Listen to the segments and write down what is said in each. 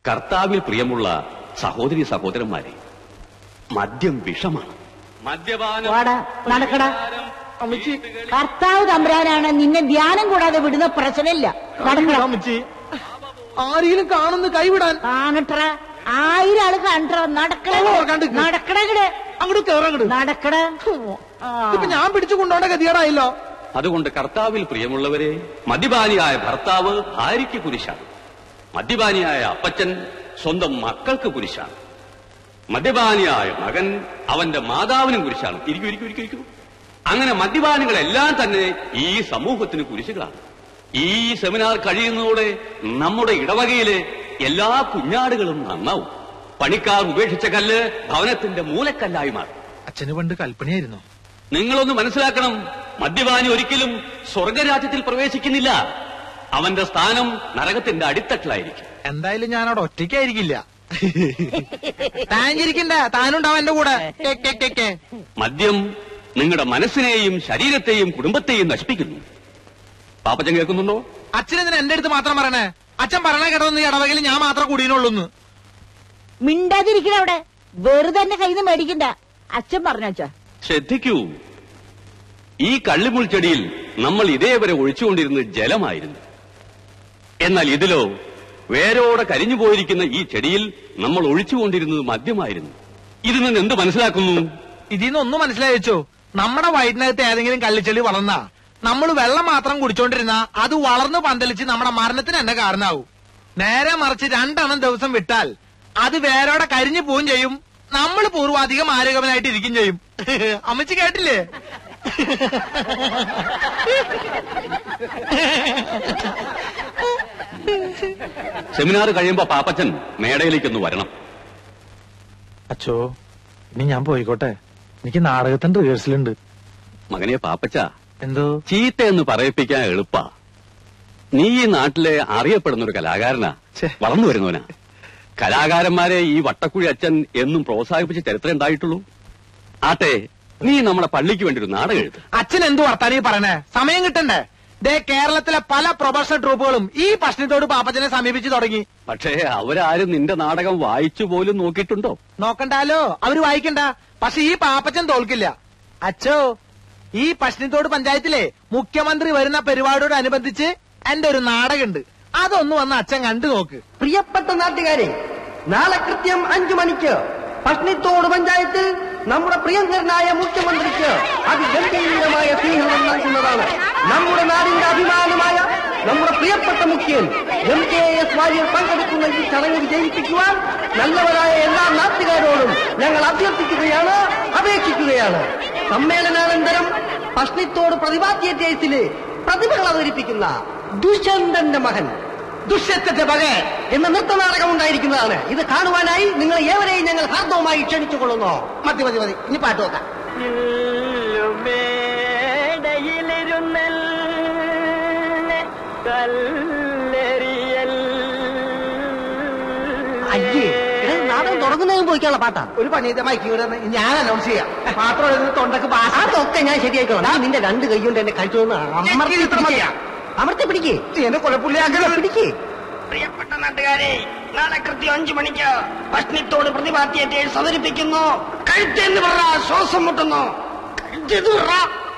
കർത്താവിൽ പ്രിയമുള്ള സഹോദരി സഹോദരന്മാരെ മദ്യം വിഷമാണ് മദ്യപാനം വാടാ നടക്കടാ അമ്മച്ചി കർത്താവ് തമ്പുരാനാണ് നിന്നെ ധ്യാനം കൂടാതെ വിടുന്ന പ്രശ്നമില്ല നടക്കടാ അമ്മച്ചി ആരെങ്കിലും കാണുന്ന കൈവിടാൻ കാണട്ടറ ആയിരം ആള് കാണട്ടറ നടക്കട ഓ, കണ്ടിക്ക്. നടക്കടങ്ങട് അങ്ങോട്ട് കേറങ്ങട് നടക്കട ആ. ഇപ്പൊ ഞാൻ പിടിച്ചു കൊണ്ടോണ്ട ഗതികേടായില്ലോ അതുകൊണ്ട് കർത്താവിൽ പ്രിയമുള്ളവരെ മദ്യപാനിയായ ഭർത്താവ് ഭാര്യയ്ക്ക് കുരിശാണ് മദ്യപാനിയായ അപ്പച്ചൻ സ്വന്തം മക്കൾക്ക് കുരിശാണ് മദ്യപാനിയായ മകൻ അവന്റെ മാതാവിനും കുരിശാണ് ഇരിക്കൂ ഇരിക്കൂ ഇരിക്കൂ ഇരിക്കൂ അങ്ങനെ മദ്യപാനികളെല്ലാം തന്നെ ഈ സമൂഹത്തിന് കുരിശുകളാണ് ഈ സെമിനാർ കഴിയുന്നതോടെ നമ്മുടെ ഇടവകയിലെ എല്ലാ കുഞ്ഞാടുകളും നന്നാവും പണിക്കാർ ഉപേക്ഷിച്ച കല്ല് ഭവനത്തിന്റെ മൂലക്കല്ലായി മാറും അച്ഛന് പണ്ട് കൽപ്പനയായിരുന്നു നിങ്ങളൊന്ന് മനസ്സിലാക്കണം മദ്യപാനി ഒരിക്കലും സ്വർഗരാജ്യത്തിൽ പ്രവേശിക്കുന്നില്ല അവന്റെ സ്ഥാനം നരകത്തിന്റെ അടിത്തട്ടിലായിരിക്കും എന്തായാലും ഞാൻ അവിടെ ഒറ്റയ്ക്കായിരിക്കില്ല താൻ ചിരിക്കണ്ട താനുണ്ടാവും എന്റെ കൂടെ കെ, കെ, കെ, കെ. മദ്യം നിങ്ങളുടെ മനസ്സിനെയും ശരീരത്തെയും കുടുംബത്തെയും നശിപ്പിക്കുന്നു പാപ്പച്ചൻ കേൾക്കുന്നുണ്ടോ അച്ഛൻ ഇതിന് എന്റെ അടുത്ത് മാത്രം പറയണേ അച്ഛൻ പറയണ കേട്ടതൊന്നും ഈ ഇടവകയിൽ ഞാൻ മാത്രം കൂടിയുള്ളൂന്ന് മിണ്ടാതിരിക്കണ അവിടെ വെറുതെ എന്നെ കയ്യിൽ നിന്ന് മേടിക്കണ്ട അച്ഛൻ പറഞ്ഞാച്ചാ ശ്രദ്ധിക്കൂ ഈ കള്ളിമുൾ ചെടിയിൽ നമ്മൾ ഇതേവരെ ഒഴിച്ചുകൊണ്ടിരുന്നത് ജലമായിരുന്നു എന്നാൽ ഇതിലോ വേരോടെ കരിഞ്ഞു പോയിരിക്കുന്ന ഈ ചെടിയിൽ നമ്മൾ ഒഴിച്ചുകൊണ്ടിരുന്നത് മദ്യമായിരുന്നു ഇതിൽ നിന്ന് എന്ത് മനസ്സിലാക്കുന്നു ഇതിൽ നിന്ന് ഒന്നും മനസ്സിലായി വെച്ചോ നമ്മുടെ വയറ്റിനകത്ത് ഏതെങ്കിലും കള്ളിച്ചെളി വളർന്ന നമ്മൾ വെള്ളം മാത്രം കുടിച്ചോണ്ടിരുന്ന അത് വളർന്ന് പന്തലിച്ച് നമ്മുടെ മരണത്തിന് തന്നെ കാരണമാവും നേരെ മറിച്ച് രണ്ടെണ്ണം ദിവസം വിട്ടാൽ അത് വേരോടെ കരിഞ്ഞു പോവും ചെയ്യും നമ്മൾ പൂർവാധികം ആരോഗ്യവനായിട്ട് ഇരിക്കും ചെയ്യും അമ്മച്ചി കേട്ടില്ലേ സെമിനാർ കഴിയുമ്പോ പാപ്പച്ചൻ മേടയിലേക്കൊന്ന് വരണം അച്ചോ ഇനി ഞാൻ പോയിക്കോട്ടെ എനിക്ക് നാടകത്തിന്റെ റിഹേഴ്സൽ ഉണ്ട് മകനെ പാപ്പച്ച എന്തോ ചീത്ത എന്ന് പറയിപ്പിക്കാൻ എളുപ്പാ നീ ഈ നാട്ടിലെ അറിയപ്പെടുന്ന ഒരു കലാകാരനാ ഛെ. വളർന്നു വരുന്നവനാ കലാകാരന്മാരെ ഈ വട്ടക്കുഴി അച്ഛൻ എന്നും പ്രോത്സാഹിപ്പിച്ച ചരിത്രം ഉണ്ടായിട്ടുള്ളൂ ആട്ടെ നീ നമ്മുടെ പള്ളിക്ക് വേണ്ടി ഒരു നാടകം എഴുത് അച്ഛൻ എന്തു വർത്താനീ പറയണേ സമയം കിട്ടണ്ടേ ദേ കേരളത്തിലെ പല പ്രൊഫഷണൽ ട്രൂപ്പുകളും ഈ പ്രശ്നത്തോട് പാപ്പച്ചനെ സമീപിച്ചു തുടങ്ങി പക്ഷേ അവരാരും നിന്റെ നാടകം വായിച്ചു പോലും നോക്കിയിട്ടുണ്ടോ നോക്കണ്ടാലോ അവര് വായിക്കണ്ട പക്ഷെ ഈ പാപ്പച്ചൻ തോൽക്കില്ല അച്ചോ ഈ പശ്ചിമത്തോട് പഞ്ചായത്തിലെ മുഖ്യമന്ത്രി വരുന്ന പരിപാടിയോടനുബന്ധിച്ച് എന്റെ ഒരു നാടകമുണ്ട് അതൊന്ന് വന്ന് അച്ഛൻ കണ്ടു നോക്ക് പ്രിയപ്പെട്ട നാട്ടുകാരെ നാളെ കൃത്യം അഞ്ചു മണിക്ക് പഷ്ണിത്തോട് പഞ്ചായത്തിൽ നമ്മുടെ പ്രിയങ്കരനായ മുഖ്യമന്ത്രിക്ക് അതിഗംഭീരമായ സ്വീകരണം നൽകുന്നതാണ് നമ്മുടെ നാടിന്റെ അഭിമാനമായ നമ്മുടെ പ്രിയപ്പെട്ട മുഖ്യൻ എം കെ എസ് വാര്യർ പങ്കെടുക്കുന്ന ഈ ചടങ്ങ് വിജയിപ്പിക്കുവാൻ നല്ലവരായ എല്ലാ നാട്ടുകാരോടും ഞങ്ങൾ അഭ്യർത്ഥിക്കുകയാണ് അപേക്ഷിക്കുകയാണ് സമ്മേളനാനന്തരം പഷ്ണിത്തോട് പ്രതിഭാ തിയേറ്റേഴ്സിലെ പ്രതിഭകൾ അവതരിപ്പിക്കുന്ന ദുഷ്യന്തന്റെ മകൻ ദുഷ്യത്തിന്റെ മകൻ എന്ന നൃത്തനാടകം ഉണ്ടായിരിക്കുന്നതാണ് ഇത് കാണുവാനായി നിങ്ങൾ ഏവരെയും ഞങ്ങൾ ഹാർദവുമായി ക്ഷണിച്ചുകൊള്ളുന്നു മതി മതി മതി ഇനി പാട്ട് നോക്കാം അയ്യേ ഇത് നാടകം തുടങ്ങുന്നതിന് പോയിക്കാനുള്ള പാട്ടാ ഒരു പണി മൈക്ക് ഞാൻ അനൗൺസ് ചെയ്യാം മാത്രം എഴുതുന്ന തൊണ്ടക്ക് ഭാഷ അതൊക്കെ ഞാൻ ശരിയായിക്കോളാം നീ നിന്റെ രണ്ട് കൈ കൊണ്ട് എന്നെ കഴിച്ചു അമർത്തി ഇത്ര മതിയാ? അമർത്തി പിടിക്കേ എന്നെ കൊലപ്പുള്ളിയാക്കലോ പിടിക്കേ പ്രിയപ്പെട്ട നാട്ടുകാരെ നാളെ കൃത്യം അഞ്ചു മണിക്ക് ഭക്ഷണത്തോട് പ്രതിഭാ തിയേറ്റേഴ്സ് അവതരിപ്പിക്കുന്നു കഴുത്തെന്ന് പറ ശ്വാസം മുട്ടുന്നു കഴുത്തെന്ന് പറ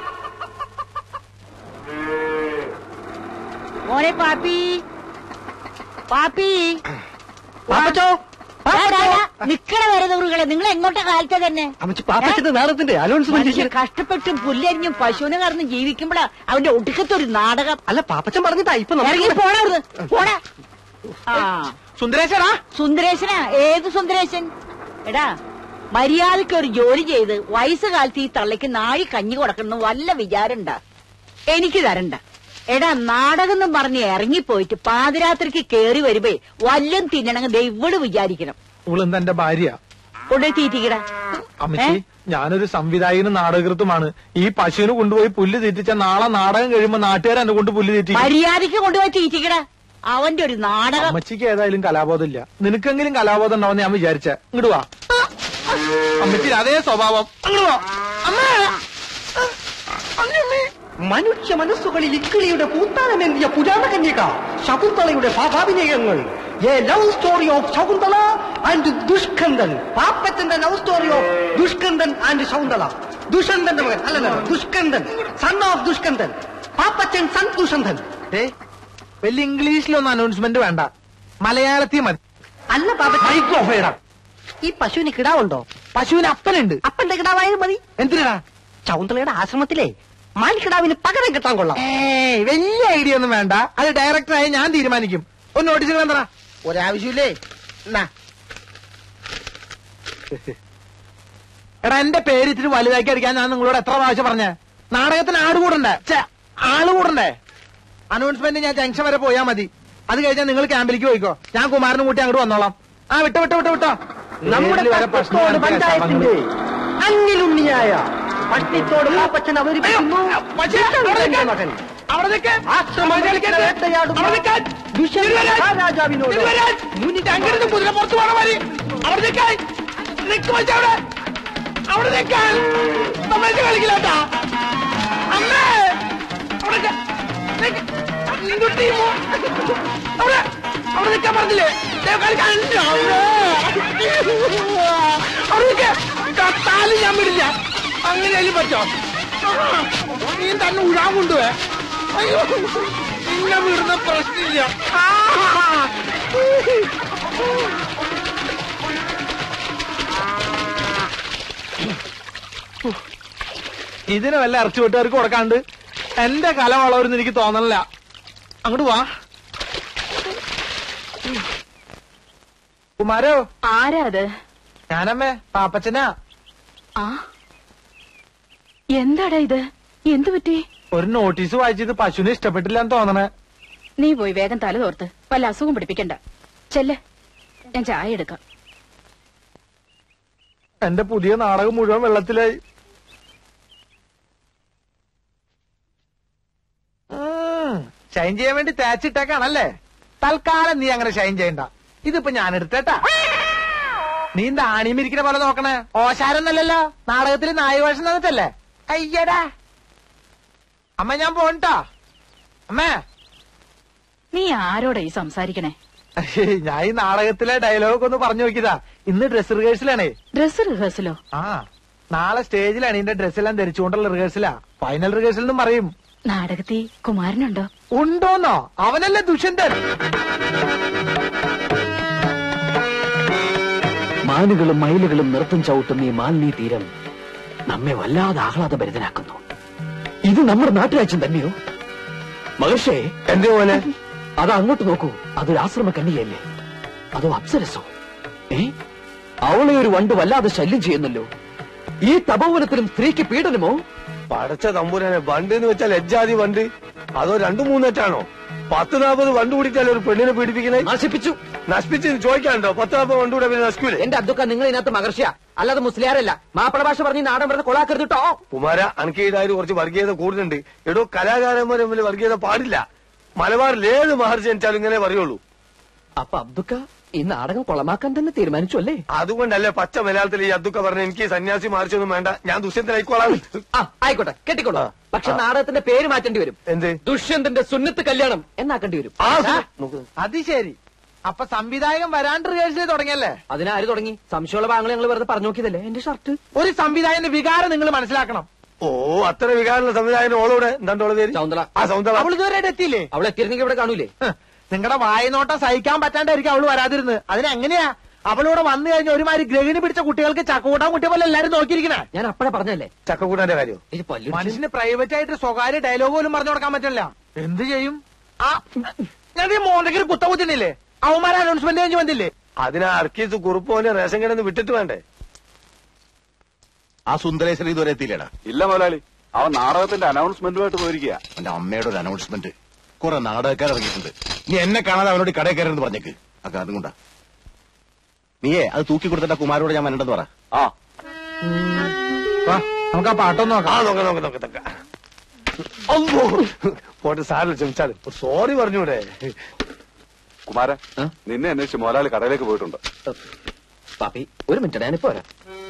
മോനെ പാപ്പി പാപ്പി പാപ്പച്ചോ നിക്കണ വരെ ദൂറുകളെ നിങ്ങൾ എങ്ങോട്ടാ കാലത്തെ തന്നെ അമ്മച്ചി പാപ്പച്ചന്റെ നാടകത്തിന്റെ അലോൺസ്മെന്റ് മനുഷ്യൻ കഷ്ടപ്പെട്ടും പുല്ലരിഞ്ഞും പശുവിനെ കറന്ന് ജീവിക്കുമ്പോഴാ അവന്റെ ഒടുക്കത്തെ ഒരു നാടകം അല്ല പാപ്പച്ചൻ പറഞ്ഞിട്ടാ ഇപ്പൊ ഇറങ്ങി നമുക്ക് പോടാ അവിടുന്ന് പോടാ ആ സുന്ദരേശ്വരാ സുന്ദരേശനാ ഏത് സുന്ദരേശൻ എടാ മര്യാദയ്ക്ക് ഒരു ജോലി ചെയ്ത് വയസ്സുകാലത്ത് ഈ തള്ളയ്ക്ക് നാഴി കഞ്ഞി കൊടുക്കണം വല്ല വിചാരണ്ട എനിക്ക് തരണ്ട എടാ നാടകം എന്നും പറഞ്ഞ് ഇറങ്ങിപ്പോയിട്ട് പാതിരാത്രിക്ക് കേറി വരുമ്പേ വല്ലം തിന്നണമെങ്കിൽ ദൈവള് വിചാരിക്കണം ഇവളെന്താ എന്റെ ഭാര്യ കൊണ്ടുപോയി തീറ്റിക്കടാ അമ്മച്ചി ഞാനൊരു സംവിധായകനും നാടകൃത്തുമാണ് ഈ പശുവിന് കൊണ്ടുപോയി പുല്ല് തീറ്റിച്ച നാളെ നാടകം കഴിയുമ്പോ നാട്ടുകാർ എന്നെ കൊണ്ട് പുല്ല് തീറ്റി മര്യാദയ്ക്ക് കൊണ്ടുപോയി തീറ്റിക്കടാ അവന്റെ ഒരു നാടകം അമ്മച്ചിക്ക് ഏതായാലും കലാബോധം ഇല്ല നിനക്കെങ്കിലും കലാബോധം ഉണ്ടാവും ഞാൻ വിചാരിച്ച ഇങ്ങോട്ട് വാ അമ്മച്ചി അതേ സ്വഭാവം അങ്ങോട്ട് വാ അമ്മേ അമ്മേ മനുഷ്യ മനസ്സുകളിൽ ഇക്കിളിയുടെ പൂത്താനമേന്തിയ പുരാണ കന്യക ശകുന്തളയുടെ ഭാവാഭിനയങ്ങൾ a love story of Shakuntala and Dushkandan പാപ്പച്ചന്റെ love story of Dushkandan and Shakuntala ദുഷന്തന്റെ മകൻ അല്ലല്ല Dushkandan son of Dushkandan Pappachan son Dushanthan ഏ വലിയ ഇംഗ്ലീഷിലൊന്നും അനൗൺസ്മെന്റ് വേണ്ട മലയാളത്തിൽ മതി അല്ല പാപ്പച്ച മൈക്രോഫേഡാ ഈ പശുവിന് കിടാവുണ്ടോ പശുവിന് അപ്പനുണ്ട് അപ്പന്റെ കിടാവായാലും മതി എന്തിനാ ശകുന്തളയുടെ ആശ്രമത്തിലെ മാൻകിടാവിന് പകരം കിട്ടാൻ കൊള്ളാം ഏയ് വലിയ ഐഡിയ ഒന്നും വേണ്ട അത് ഡയറക്ടറായി ഞാൻ തീരുമാനിക്കും ഒന്ന് നോട്ടീസ് എന്താ ഒരാവശ്യമില്ലേ എന്നാ എടാ എന്റെ പേര് ഇത്തിരി വലുതാക്കി അടിക്കാൻ ഞാൻ നിങ്ങളോട് എത്ര പ്രാവശ്യം പറഞ്ഞ നാടകത്തിന് ആട് കൂടണ്ടേ ഛെ, ആള് കൂടണ്ടേ അനൗൺസ്മെന്റ് ഞാൻ ജംഗ്ഷൻ വരെ പോയാ മതി അത് കഴിഞ്ഞാൽ നിങ്ങൾ ക്യാമ്പിലേക്ക് പോയിക്കോ ഞാൻ കുമാരനും കൂട്ടി അങ്ങോട്ട് വന്നോളാം ആ വിട്ടോ വിട്ടോ വിട്ടോ വിട്ടോ നമ്മുടെ പേരില് വരെ പ്രശ്നം പട്ടത്തോട് കാണിച്ച പഞ്ചായത്തിന്റെ ശവങ്ങള്. അങ്ങിലുണ്ണിയായ പട്ടിത്തോട് പാപ്പച്ചൻ അവതരിപ്പിക്കുന്നു പക്ഷേ, അവിടെ നിൽക്കാൻ. മകൻ അവിടെ നിൽക്ക്. ആശ്രമത്തിൽ വേട്ടയാടുന്ന അവിടെ നിൽക്കാൻ. ദുഷ്യന്തൻ തിരുവരാൻ. മഹാരാജാവിനോട് തിരുവരാൻ. മുന്നിട്ട് അങ്ങോട്ട് കുതിര പുറത്ത് പോണ മാതിരി. അവിടെ നിൽക്കാൻ. നിൽക്ക് മച്ചാ അവിടെ. അവിടെ നിൽക്കാൻ. തമാശ കളിക്കില്ലാട്ടാ. അമ്മേ. അവിടെ നിൽക്ക്. നിൽക്ക്. നിങ്ങോട്ട് ഈ മോ- അവിടെ. അവിടെ നിൽക്കാൻ പറഞ്ഞില്ലേ ദേ കളിക്കാൻ. അമ്മേ. അവിടെ നിൽക്ക്. കത്താലും ഞാൻ വിടില്ല അങ്ങനെയാലും പറ്റോ ആ, നീ തന്നെ ഉഴാൻ കൊണ്ടുപോയെ അയ്യോ നിന്നെ വിടുന്ന പ്രശ്നമില്ല ആ. ഇതിന് വല്ല ഇറച്ചി വീട്ടുകാർക്ക് കൊടുക്കാണ്ട് എന്റെ കല വളരുന്ന് എനിക്ക് തോന്നണില്ല അങ്ങോട്ട് വാ കുമാരോ ആരാ അത് ഞാനമ്മേ പാപ്പച്ചനാ ആ എന്താടാ ഇത് എന്തു പറ്റി ഒരു നോട്ടീസ് വായിച്ചത് പശുവിനെ ഇഷ്ടപ്പെട്ടില്ല എന്ന് തോന്നണേ നീ പോയി വേഗം തല തോർത്ത് വല്ല അസുഖം പിടിപ്പിക്കണ്ട ചെല്ല് ഞാൻ ചായ എടുക്കാം എന്റെ പുതിയ നാടകം മുഴുവൻ വെള്ളത്തിലായി ഉം, ഷൈൻ ചെയ്യാൻ വേണ്ടി തേച്ചിട്ടേക്കാണല്ലേ തൽക്കാലം നീ അങ്ങനെ ഷൈൻ ചെയ്യണ്ട ഇതിപ്പോ ഞാൻ എടുത്തേട്ടാ നീ എന്താ ആണിമിരിക്കുന്ന പോലെ നോക്കണേ ഓശാരൊന്നല്ലല്ലോ നാടകത്തിൽ നായവേഷം തന്നിട്ടല്ലേ അയ്യടാ അമ്മ ഞാൻ പോണിട്ടാ അമ്മേ നീ ആരോടാ ഈ സംസാരിക്കണേ ഞാൻ ഈ നാടകത്തിലെ ഡയലോഗ് ഒന്ന് പറഞ്ഞു നോക്കിയതാ ഇന്ന് ഡ്രസ് റിഹേഴ്സലാണേ ഡ്രസ് റിഹേഴ്സലോ ആ നാളെ സ്റ്റേജിലാണ് ഇതിന്റെ ഡ്രസ്സെല്ലാം ധരിച്ചുകൊണ്ടുള്ള റിഹേഴ്സലാ ഫൈനൽ റിഹേഴ്സൽ എന്നും പറയും നാടകത്തിൽ കുമാരനുണ്ടോ ഉണ്ടോന്നോ അവനല്ലേ ദുഷ്യന്തൻ മാനുകളും മയിലുകളും നൃത്തം ചവിട്ടുന്ന ഈ മാലിന്യ തീരം നമ്മെ വല്ലാതെ ആഹ്ലാദഭരിതനാക്കുന്നു ഇത് നമ്മുടെ നാട്ടുരാജ്യം തന്നെയോ മഹർഷേ എന്റെ പോലെ അത് അങ്ങോട്ട് നോക്കൂ അതൊരു ആശ്രമ കന്യകയല്ലേ അതോ അപ്സരസോ ഏ അവളെ ഒരു വണ്ട് വല്ലാതെ ശല്യം ചെയ്യുന്നല്ലോ ഈ തപോവനത്തിലും സ്ത്രീക്ക് പീഡനമോ പടച്ച തമ്പുരാനെ വണ്ട് എന്ന് വെച്ചാൽ എജ്ജാതി വണ്ട് അതോ രണ്ടു മൂന്നെറ്റാണോ പത്ത് നാൽപ്പത് വണ്ട് കൂടിയിട്ടല്ലേ ഒരു പെണ്ണിനെ പീഡിപ്പിക്കണേ നശിപ്പിച്ചു നശിപ്പിച്ച് ചോദിക്കാനുണ്ടോ പത്ത് നാൽപ്പത് വണ്ട് കൂടെ പിന്നെ നശിക്കൂലേ എന്റെ അബ്ദുക്ക നിങ്ങൾ ഇതിനകത്ത് മഹർഷിയ അല്ലാതെ മുസ്ലിയാരല്ല മാപ്പിള ഭാഷ പറഞ്ഞ് ഈ നാടൻ വെറുതെ കൊളാക്കരുത് കേട്ടോ കുമാര അനക്ക് ഇതായത് കുറച്ച് വർഗീയത കൂടുതലുണ്ട് എടോ കലാകാരന്മാർ തമ്മിൽ വർഗീയത പാടില്ല മലബാറിൽ ഏത് മഹർജി ജനിച്ചാലും ഇങ്ങനെ പറയുള്ളൂ അപ്പൊ അബ്ദുക്ക ഈ നാടകം കൊളമാക്കാൻ തന്നെ തീരുമാനിച്ചു അല്ലേ അതുകൊണ്ടല്ലേ പച്ച മലയാളത്തിൽ ഈ അതൊക്കെ പറഞ്ഞ എനിക്ക് സന്യാസി മാറിച്ചൊന്നും വേണ്ട ഞാൻ ദുഷ്യന്തനായിക്കോളാം ആ ആയിക്കോട്ടെ കെട്ടിക്കോളൂ പക്ഷെ നാടകത്തിന്റെ പേര് മാറ്റേണ്ടി വരും എന്ത് ദുഷ്യന്തന്റെ സുന്നത്ത് കല്യാണം എന്നാക്കേണ്ടി വരും ആ ആ, നോക്ക്. അത് ശരി അപ്പൊ സംവിധായകൻ വരാണ്ട് റിഹേഴ്സൽ തുടങ്ങിയല്ലേ അതിനാര് തുടങ്ങി സംശയമുള്ള ഭാഗങ്ങൾ ഞങ്ങൾ വെറുതെ പറഞ്ഞു നോക്കിയതല്ലേ എന്റെ ഷർട്ട് ഒരു സംവിധായകന്റെ വികാരം നിങ്ങൾ മനസ്സിലാക്കണം ഓ അത്ര വികാരമുള്ള സംവിധായകൻ ഓളോടെ എന്താണ്ടോളെ പേര് ശൗന്തള. ആ സൗന്ദര്യ അവൾ ഇതുവരെ എത്തിയില്ലേ അവൾ എത്തിയിരുന്നെങ്കിൽ ഇവിടെ കാണൂലേ നിങ്ങളുടെ വായനോട്ടം സഹിക്കാൻ പറ്റാണ്ടായിരിക്കും അവള് വരാതിരുന്നത് അതിനെങ്ങനെയാ അവളിവിടെ വന്നു കഴിഞ്ഞ ഒരുമാതിരി ഗ്രഹിണി പിടിച്ച കുട്ടികൾക്ക് ചക്കൂട്ടാൻ കുട്ടിയെ പോലെ എല്ലാരും നോക്കിയിരിക്കണേ ഞാൻ അപ്പഴേ പറഞ്ഞല്ലേ ചക്കക്കൂട്ടാന്റെ കാര്യം ഇത് പല്ലു മനുഷ്യന് പ്രൈവറ്റ് ആയിട്ട് സ്വകാര്യ ഡയലോഗ് പോലും പറഞ്ഞു കൊടുക്കാൻ പറ്റില്ല എന്ത് ചെയ്യും ആ ഞാൻ ഈ മോന്തയ്ക്ക് കുത്ത കുത്തിനില്ലേ അവന്മാരെ അനൗൺസ്മെന്റ് കഴിഞ്ഞ് വന്നില്ലേ അതിനാ അർക്കീസ് കുറുപ്പോനെ റേഷൻ കിടന്ന് വിട്ടിട്ട് വേണ്ടേ ആ സുന്ദരേശ്വരൻ ഇതുവരെ എത്തിയില്ലടാ ഇല്ല മുതലാളി അവൻ നാടകത്തിന്റെ അനൗൺസ്മെന്റുമായിട്ട് പോയിരിക്കുക അവന്റെ അമ്മയുടെ ഒരു അനൗൺസ്മെന്റ് കുറെ നാടകക്കാർ ഇറങ്ങിയിട്ടുണ്ട് നീ എന്നെ കാണാതെ അവനോട് കടയിൽ കയറരുത് പറഞ്ഞേക്ക് ആ കാരണം കൊണ്ടാ നീയേ അത് തൂക്കി കൊടുത്തിട്ട് ആ കുമാരോട് ഞാൻ വരണ്ടെന്ന് പറ ആ വാ നമുക്ക് ആ പാട്ടൊന്ന് ആ നോക്കാം നോക്ക നോക്ക നോക്ക നോക്ക അമ്മോ പോട്ടെ സാറിൽ ക്ഷമിച്ചാൽ സോറി പറഞ്ഞൂടെ കുമാര നിന്നെ അന്വേഷിച്ച് മുതലാളി കടയിലേക്ക് പോയിട്ടുണ്ട് പാപ്പി ഒരു മിനിറ്റ് ഞാനിപ്പോ വരാം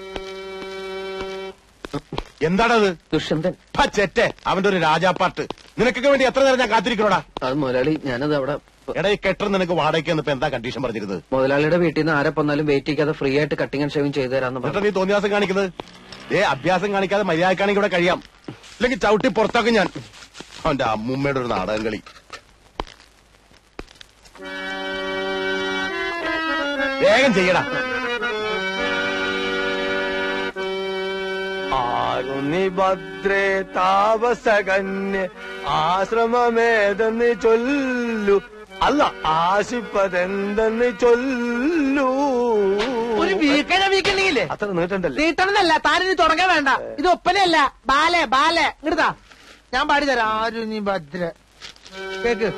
എന്താണത് ദുഷ്യന്തൻ ആ ചെറ്റെ അവന്റെ ഒരു രാജാപ്പാട്ട് നിനക്കൊക്കെ വേണ്ടി എത്ര നേരം ഞാൻ കാത്തിരിക്കണോടാ അത് മുതലാളി ഞാനത് അവിടെ നടപ്പ് എടാ ഈ കെട്ടർ നിനക്ക് വാടകയ്ക്ക് ഇപ്പൊ എന്താ കണ്ടീഷൻ പറഞ്ഞിരുന്നത് മുതലാളിയുടെ വീട്ടിൽ നിന്ന് ആരെ വന്നാലും വെയിറ്റ് ചെയ്യാതെ ഫ്രീ ആയിട്ട് കട്ടിങ് ആൻഡ് ഷേവിംഗ് ചെയ്തു തരാന്ന് എന്നിട്ട് പറഞ്ഞു നീ തോന്നിയാസം കാണിക്കുന്നത് ഏ അഭ്യാസം കാണിക്കാതെ മര്യാദക്കാണെങ്കിൽ ഇവിടെ കഴിയാം അല്ലെങ്കിൽ ചവിട്ടി പുറത്താക്കും ഞാൻ അവന്റെ അമ്മൂമ്മയുടെ ഒരു നാടകം കളി വേഗം ചെയ്യടാ ആരുണി ഭദ്രേ താപസകന്യ ആശ്രമമേതെന്ന് ചൊല്ലു അല്ല ആശിപ്പതെന്തെന്ന് ചൊല്ലു ഒരു വീക്കനെ വീക്കണ്ടെങ്കിലേ അത്ര നീട്ടണ്ടല്ലേ നീട്ടണമെന്നല്ല താനിനി തുടങ്ങാൻ വേണ്ട ഇത് ഒപ്പനയല്ല ബാലെ ബാലെ ഇങ്ങടുതാ ഞാൻ പാടിത്തരാം ആരു നീ ഭദ്ര കേക്ക്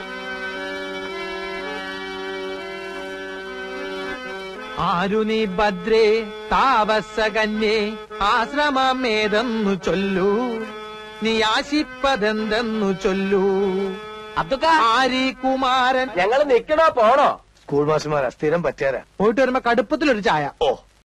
ആരു നീ ഭദ്രേ താപസകന്യേ ആശ്രമമേതെന്നു ചൊല്ലൂ നീ ആശിപ്പതെന്തെന്നു ചൊല്ലൂ അബ്ദുക്ക ആരി കുമാരൻ ഞങ്ങൾ നിക്കണോ പോണോ സ്കൂൾ മാഷുമാരാ സ്ഥിരം പറ്റിയാരാ പോയിട്ട് വരുമ്പോ കടുപ്പത്തിലൊരു ചായ ഓ